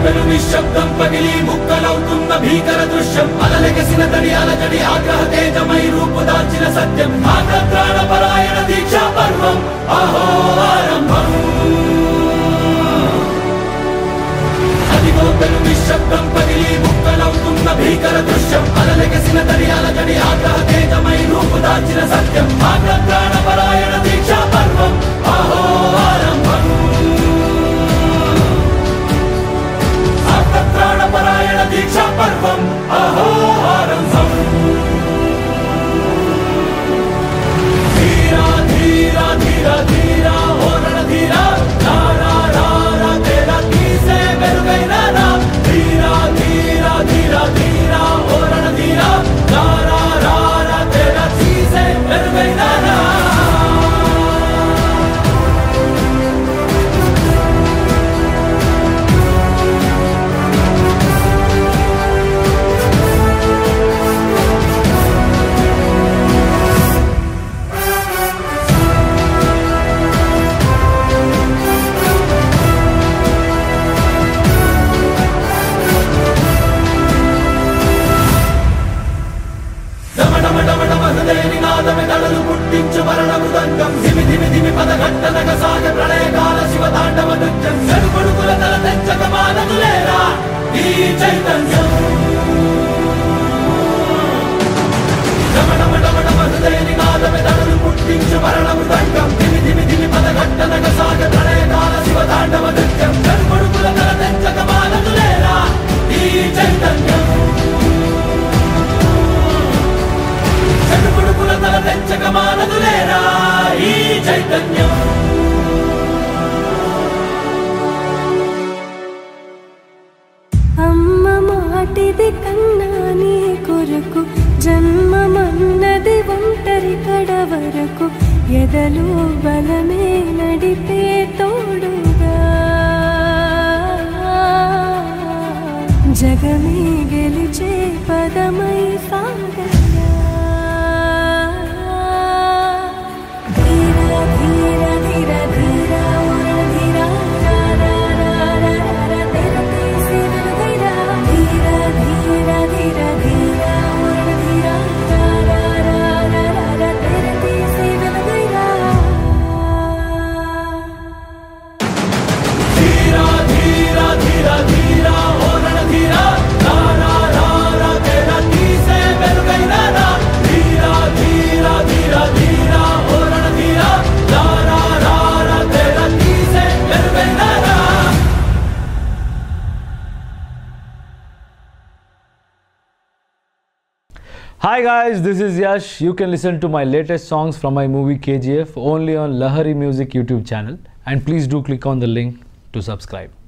పెను నిశ్శబ్దం పగిలి ముక్కలవుతున్న భీకర దృశ్యం అలలెగసిన తడి అలజడి ఆగ్రహ తేజమై రూపు దాల్చిన సత్యం ఆగ్రత్రాణ పరాయణ దీక్షా పర్వం అహో ఆరంభం అదిగో పెను నిశ్శబ్దం పగిలి ముక్కలవుతున్న భీకర దృశ్యం అలలెగసిన తడి అలజడి ఆగ్రహ తేజమై రూపు దాల్చిన సత్యం ఆగ్రత్రాణ పరాయణ దీక్షా పర్వం అహో ఆరంభం ఆర్తత్రాణపరాయణ దీక్షా పర్వం అహో ఆరంభం ధీరా ధీరా ధీరా ధీరా ఓరణ ధీరా రారా రారా తేరా తీసే మెరుగైన రా ధీరా ధీరా ధీరా ధీరా ఓరణ ధీరా రారా రారా తేరా తీసే మెరుగైన రా డమడమడమడమ హృదయ నినాదమే దళలు పుట్టించు మరణ మృదంగం ధిమి ధిమి ధిమి పదఘట్టనగ సాగ ప్రళయకాల శివ తాండవ నృత్యం చెరుకొడుకుల తల తెచ్చక మానదులేరా ఈ చైతన్యం డమడమడమడమ హృదయ నినాదమే దళలు పుట్టించు మరణ మృదంగం ధిమి ధిమి ధిమి పదఘట్టనగ సాగ ప్రళయకాల శివ తాండవ నృత్యం చెరుకొడుకుల తల తెచ్చక మానదులేరా ఈ చైతన్యం చెడుపుడుకుల తల తెచ్చక మానదులేరా ఈ చైతన్యం అమ్మ మాటిది కన్నా నీ కొరకు జన్మమన్నది ఒంటరి కడ వరకు ఎదలు బలమే నడిపే తోడుగా జగమే గెలిచే పదమై సాగగా ధీర ధీర ధీర ధీర ఉర ధీర రా రా రా రా రా రా తెర తీసి వెలుగైరా ధీర ధీర ధీర ధీర ఉర ధీర రా రా రా రా రా రా తెర తీసి వెలుగైరా ధీరా ధీరా ధీరా ధీరా ఓరణ ధీరా రారా రారా తేరా తీసే వెలుగైన రా ధీరా ధీరా ధీరా ధీరా ఓరణ ధీరా రారా రారా తేరా తీసే వెలుగైన రా Hi guys, this is Yash. You can listen to my latest songs from my movie KGF only on Lahari Music YouTube channel and please do click on the link to subscribe.